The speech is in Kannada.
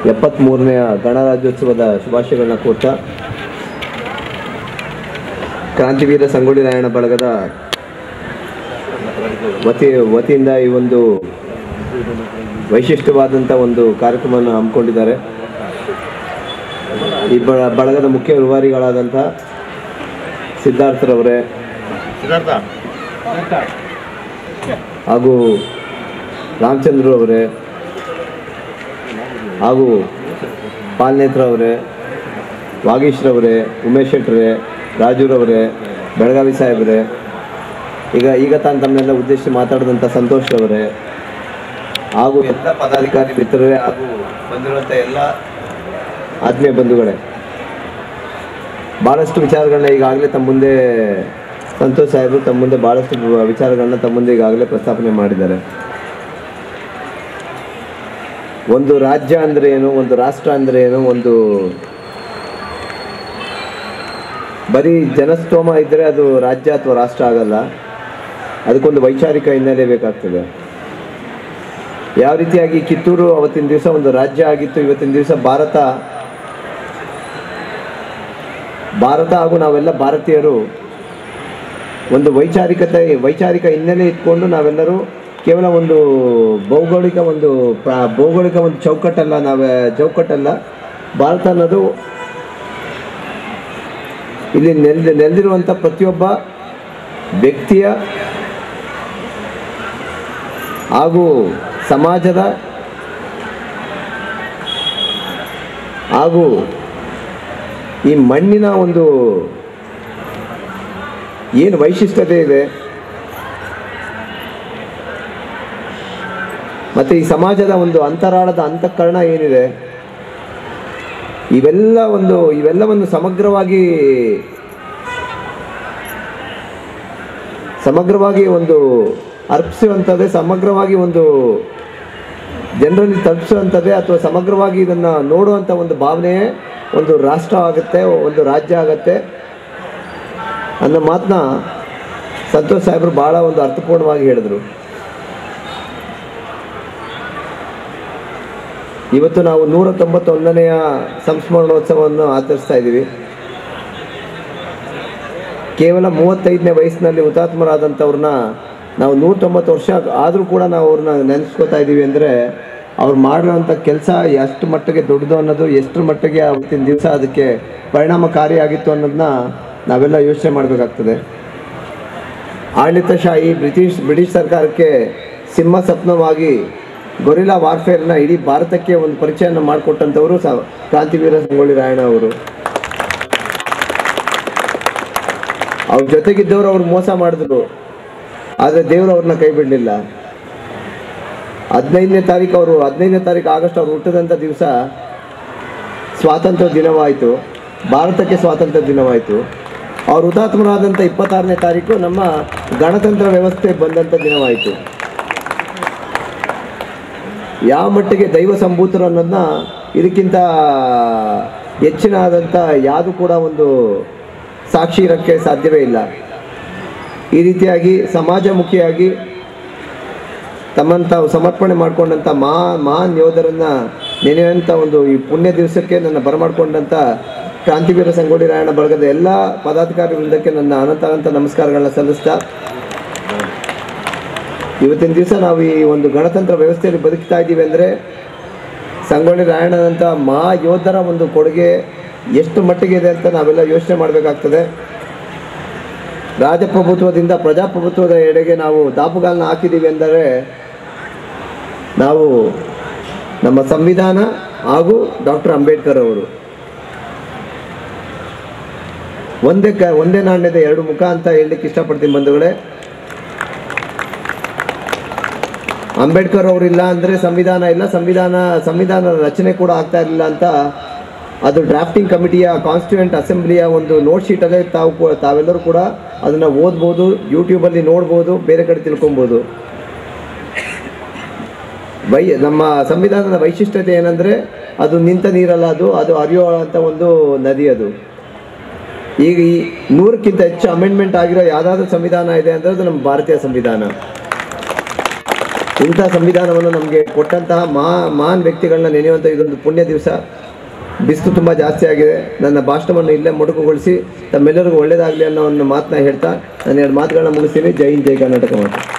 ಎಪ್ಪತ್ತ್ಮೂರನೆಯ ಗಣರಾಜ್ಯೋತ್ಸವದ ಶುಭಾಶಯಗಳನ್ನ ಕೋರ್ತಾ ಕ್ರಾಂತಿವೀರ ಸಂಗೊಳ್ಳಿ ರಾಯಣ್ಣ ಬಳಗದ ವತಿ ವತಿಯಿಂದ ಈ ಒಂದು ವೈಶಿಷ್ಟ್ಯವಾದಂಥ ಒಂದು ಕಾರ್ಯಕ್ರಮವನ್ನು ಹಮ್ಮಿಕೊಂಡಿದ್ದಾರೆ ಈ ಬ ಬಳಗದ ಮುಖ್ಯ ರೂವಾರಿಗಳಾದಂಥ ಸಿದ್ಧಾರ್ಥರವರೇ ಹಾಗೂ ರಾಮಚಂದ್ರ ಅವರೇ ಹಾಗೂ ಪಾಲ್ನೇತ್ರ ಅವರೇ ವಾಗೀಶ್ರವರೇ ಉಮೇಶ್ ಶೆಟ್ಟರೇ ರಾಜುರವರೇ ಬೆಳಗಾವಿ ಸಾಹೇಬ್ರೆ ಈಗ ಈಗ ತಾನು ತಮ್ಮನ್ನೆಲ್ಲ ಉದ್ದೇಶಿಸಿ ಮಾತಾಡಿದಂಥ ಸಂತೋಷ್ ಅವರೇ ಹಾಗೂ ಎಲ್ಲ ಪದಾಧಿಕಾರಿ ಮಿತ್ರರೇ ಹಾಗೂ ಬಂದಿರುವಂಥ ಎಲ್ಲ ಆತ್ಮೀಯ ಬಂಧುಗಳೇ ಭಾಳಷ್ಟು ವಿಚಾರಗಳನ್ನ ಈಗಾಗಲೇ ತಮ್ಮ ಮುಂದೆ ಸಂತೋಷ್ ಸಾಹೇಬರು ತಮ್ಮ ಮುಂದೆ ಭಾಳಷ್ಟು ವಿಚಾರಗಳನ್ನ ತಮ್ಮ ಮುಂದೆ ಈಗಾಗಲೇ ಪ್ರಸ್ತಾಪನೆ ಮಾಡಿದ್ದಾರೆ ಒಂದು ರಾಜ್ಯ ಅಂದರೆ ಏನು ಒಂದು ರಾಷ್ಟ್ರ ಅಂದರೆ ಏನು ಒಂದು ಬರೀ ಜನಸ್ತೋಮ ಇದ್ದರೆ ಅದು ರಾಜ್ಯ ಅಥವಾ ರಾಷ್ಟ್ರ ಆಗಲ್ಲ ಅದಕ್ಕೊಂದು ವೈಚಾರಿಕ ಹಿನ್ನೆಲೆ ಬೇಕಾಗ್ತದೆ ಯಾವ ರೀತಿಯಾಗಿ ಕಿತ್ತೂರು ಅವತ್ತಿನ ದಿವಸ ಒಂದು ರಾಜ್ಯ ಆಗಿತ್ತು ಇವತ್ತಿನ ದಿವಸ ಭಾರತ ಭಾರತ ಹಾಗೂ ನಾವೆಲ್ಲ ಭಾರತೀಯರು ಒಂದು ವೈಚಾರಿಕತೆ ವೈಚಾರಿಕ ಹಿನ್ನೆಲೆ ಇಟ್ಕೊಂಡು ನಾವೆಲ್ಲರೂ ಕೇವಲ ಒಂದು ಭೌಗೋಳಿಕ ಒಂದು ಪ್ರ- ಭೌಗೋಳಿಕ ಒಂದು ಚೌಕಟ್ಟಲ್ಲ ನಾವೇ ಚೌಕಟ್ಟಲ್ಲ ಭಾರತ ಅನ್ನೋದು ಇಲ್ಲಿ ನೆಲ್ ನೆಲೆದಿರುವಂಥ ಪ್ರತಿಯೊಬ್ಬ ವ್ಯಕ್ತಿಯ ಹಾಗೂ ಸಮಾಜದ ಹಾಗೂ ಈ ಮಣ್ಣಿನ ಒಂದು ಏನು ವೈಶಿಷ್ಟ್ಯತೆ ಇದೆ ಮತ್ತು ಈ ಸಮಾಜದ ಒಂದು ಅಂತರಾಳದ ಅಂತಃಕರಣ ಏನಿದೆ ಇವೆಲ್ಲ ಒಂದು ಇವೆಲ್ಲವನ್ನು ಸಮಗ್ರವಾಗಿ ಸಮಗ್ರವಾಗಿ ಒಂದು ಅರ್ಪಿಸುವಂಥದ್ದೇ ಸಮಗ್ರವಾಗಿ ಒಂದು ಜನರಲ್ಲಿ ತಲುಪಿಸುವಂಥದ್ದೇ ಅಥವಾ ಸಮಗ್ರವಾಗಿ ಇದನ್ನು ನೋಡುವಂಥ ಒಂದು ಭಾವನೆಯೇ ಒಂದು ರಾಷ್ಟ್ರ ಆಗುತ್ತೆ ಒಂದು ರಾಜ್ಯ ಆಗುತ್ತೆ ಅನ್ನೋ ಮಾತನ್ನ ಸಂತೋಷ್ ಸಾಹೇಬರು ಭಾಳ ಒಂದು ಅರ್ಥಪೂರ್ಣವಾಗಿ ಹೇಳಿದರು ಇವತ್ತು ನಾವು ನೂರ ತೊಂಬತ್ತೊಂದನೆಯ ಸಂಸ್ಮರಣೋತ್ಸವವನ್ನು ಆಚರಿಸ್ತಾ ಇದ್ದೀವಿ ಕೇವಲ ಮೂವತ್ತೈದನೇ ವಯಸ್ಸಿನಲ್ಲಿ ಹುತಾತ್ಮರಾದಂಥವ್ರನ್ನ ನಾವು ನೂರ ತೊಂಬತ್ತು ವರ್ಷ ಆದರೂ ಕೂಡ ನಾವು ಅವ್ರನ್ನ ನೆನೆಸ್ಕೋತಾ ಇದ್ದೀವಿ ಅಂದರೆ ಅವ್ರು ಮಾಡಿರೋಂಥ ಕೆಲಸ ಎಷ್ಟು ಮಟ್ಟಿಗೆ ದೊಡ್ಡದು ಅನ್ನೋದು ಎಷ್ಟರ ಮಟ್ಟಿಗೆ ಅವತ್ತಿನ ದಿವಸ ಅದಕ್ಕೆ ಪರಿಣಾಮಕಾರಿಯಾಗಿತ್ತು ಅನ್ನೋದನ್ನ ನಾವೆಲ್ಲ ಯೋಚನೆ ಮಾಡಬೇಕಾಗ್ತದೆ ಆಡಳಿತಶಾಹಿ ಬ್ರಿಟಿಷ್ ಬ್ರಿಟಿಷ್ ಸರ್ಕಾರಕ್ಕೆ ಸಿಂಹ ಸಪ್ನವಾಗಿ ಗೊರಿಲ್ಲಾ ವಾರ್ಫೇರ್ನ ಇಡೀ ಭಾರತಕ್ಕೆ ಒಂದು ಪರಿಚಯನ ಮಾಡಿಕೊಟ್ಟಂಥವರು ಸ ಕ್ರಾಂತಿವೀರ ಸಂಗೊಳ್ಳಿ ರಾಯಣ್ಣ ಅವರು ಅವ್ರ ಜೊತೆಗಿದ್ದವರು ಅವ್ರು ಮೋಸ ಮಾಡಿದ್ರು ಆದರೆ ದೇವರು ಅವ್ರನ್ನ ಕೈ ಬಿಡಲಿಲ್ಲ ಹದಿನೈದನೇ ತಾರೀಕು ಅವರು ಹದಿನೈದನೇ ತಾರೀಕು ಆಗಸ್ಟ್ ಅವ್ರು ಹುಟ್ಟಿದಂಥ ದಿವಸ ಸ್ವಾತಂತ್ರ್ಯ ದಿನವಾಯಿತು ಭಾರತಕ್ಕೆ ಸ್ವಾತಂತ್ರ್ಯ ದಿನವಾಯಿತು ಅವ್ರು ಹುತಾತ್ಮರಾದಂಥ ಇಪ್ಪತ್ತಾರನೇ ತಾರೀಕು ನಮ್ಮ ಗಣತಂತ್ರ ವ್ಯವಸ್ಥೆ ಬಂದಂಥ ದಿನವಾಯಿತು ಯಾವ ಮಟ್ಟಿಗೆ ದೈವ ಸಂಭೂತರು ಅನ್ನೋದನ್ನ ಇದಕ್ಕಿಂತ ಹೆಚ್ಚಿನ ಆದಂಥ ಯಾವುದು ಕೂಡ ಒಂದು ಸಾಕ್ಷಿ ಇರೋಕ್ಕೆ ಸಾಧ್ಯವೇ ಇಲ್ಲ ಈ ರೀತಿಯಾಗಿ ಸಮಾಜಮುಖಿಯಾಗಿ ತಮ್ಮನ್ನು ತಾವು ಸಮರ್ಪಣೆ ಮಾಡಿಕೊಂಡಂಥ ಮಾ ಮಹಾನ್ ಯೋಧರನ್ನು ನೆನೆಯುವಂಥ ಒಂದು ಈ ಪುಣ್ಯ ದಿವಸಕ್ಕೆ ನನ್ನ ಬರಮಾಡ್ಕೊಂಡಂಥ ಕ್ರಾಂತಿವೀರ ಸಂಗೊಳ್ಳಿ ರಾಯಣ್ಣ ಬಳಗದ ಎಲ್ಲ ಪದಾಧಿಕಾರಿ ವೃಂದಕ್ಕೆ ನನ್ನ ಅನಂತ ಅನಂತ ನಮಸ್ಕಾರಗಳನ್ನ ಸಲ್ಲಿಸ್ತಾ ಇವತ್ತಿನ ದಿವಸ ನಾವು ಈ ಒಂದು ಗಣತಂತ್ರ ವ್ಯವಸ್ಥೆಯಲ್ಲಿ ಬದುಕ್ತಾ ಇದ್ದೀವಿ ಅಂದರೆ ಸಂಗೊಳ್ಳಿ ರಾಯಣ್ಣನಂಥ ಮಹಾ ಯೋಧರ ಒಂದು ಕೊಡುಗೆ ಎಷ್ಟು ಮಟ್ಟಿಗೆ ಇದೆ ಅಂತ ನಾವೆಲ್ಲ ಯೋಚನೆ ಮಾಡಬೇಕಾಗ್ತದೆ ರಾಜಪ್ರಭುತ್ವದಿಂದ ಪ್ರಜಾಪ್ರಭುತ್ವದ ಎಡೆಗೆ ನಾವು ದಾಪುಗಾಲನ್ನ ಹಾಕಿದ್ದೀವಿ ಎಂದರೆ ನಾವು ನಮ್ಮ ಸಂವಿಧಾನ ಹಾಗೂ ಡಾಕ್ಟರ್ ಅಂಬೇಡ್ಕರ್ ಅವರು ಒಂದೇ ಕ ಒಂದೇ ನಾಣ್ಯದ ಎರಡು ಮುಖ ಅಂತ ಹೇಳಲಿಕ್ಕೆ ಇಷ್ಟಪಡ್ತೀನಿ ಬಂಧುಗಳೇ ಅಂಬೇಡ್ಕರ್ ಅವರಿಲ್ಲ ಅಂದರೆ ಸಂವಿಧಾನ ಇಲ್ಲ ಸಂವಿಧಾನ ಸಂವಿಧಾನ ರಚನೆ ಕೂಡ ಆಗ್ತಾ ಇರಲಿಲ್ಲ ಅಂತ ಅದು ಡ್ರಾಫ್ಟಿಂಗ್ ಕಮಿಟಿಯ ಕಾನ್ಸ್ಟಿಟ್ಯೂಂಟ್ ಅಸೆಂಬ್ಲಿಯ ಒಂದು ನೋಟ್ ಶೀಟಲ್ಲೇ ತಾವು ಕೂ- ತಾವೆಲ್ಲರೂ ಕೂಡ ಅದನ್ನು ಓದ್ಬೋದು ಯೂಟ್ಯೂಬಲ್ಲಿ ನೋಡ್ಬೋದು ಬೇರೆ ಕಡೆ ತಿಳ್ಕೊಬೋದು ವೈ ನಮ್ಮ ಸಂವಿಧಾನದ ವೈಶಿಷ್ಟ್ಯತೆ ಏನಂದರೆ ಅದು ನಿಂತ ನೀರಲ್ಲ ಅದು ಅದು ಹರಿಯೋ ಅಂತ ಒಂದು ನದಿ ಅದು ಈಗ ಈ ನೂರಕ್ಕಿಂತ ಹೆಚ್ಚು ಅಮೆಂಡ್ಮೆಂಟ್ ಆಗಿರೋ ಯಾವುದಾದ್ರೂ ಸಂವಿಧಾನ ಇದೆ ಅಂದರೆ ಅದು ನಮ್ಮ ಭಾರತೀಯ ಸಂವಿಧಾನ ಇಂಥ ಸಂವಿಧಾನವನ್ನು ನಮಗೆ ಕೊಟ್ಟಂತಹ ಮಾ ಮಹಾನ್ ವ್ಯಕ್ತಿಗಳನ್ನ ನೆನೆಯುವಂಥ ಇದೊಂದು ಪುಣ್ಯ ದಿವಸ ಬಿಸಿಲು ತುಂಬ ಜಾಸ್ತಿ ಆಗಿದೆ ನನ್ನ ಭಾಷಣವನ್ನು ಇಲ್ಲೇ ಮೊಟಕುಗೊಳಿಸಿ ತಮ್ಮೆಲ್ಲರಿಗೂ ಒಳ್ಳೆಯದಾಗಲಿ ಅನ್ನೋ ಒಂದು ಮಾತನ್ನ ಹೇಳ್ತಾ ನಾನು ಎರಡು ಮಾತುಗಳನ್ನ ಮುಗಿಸ್ತೀನಿ ಜೈ ಹಿಂದ್ ಜೈ ಕರ್ನಾಟಕ ಮಾತು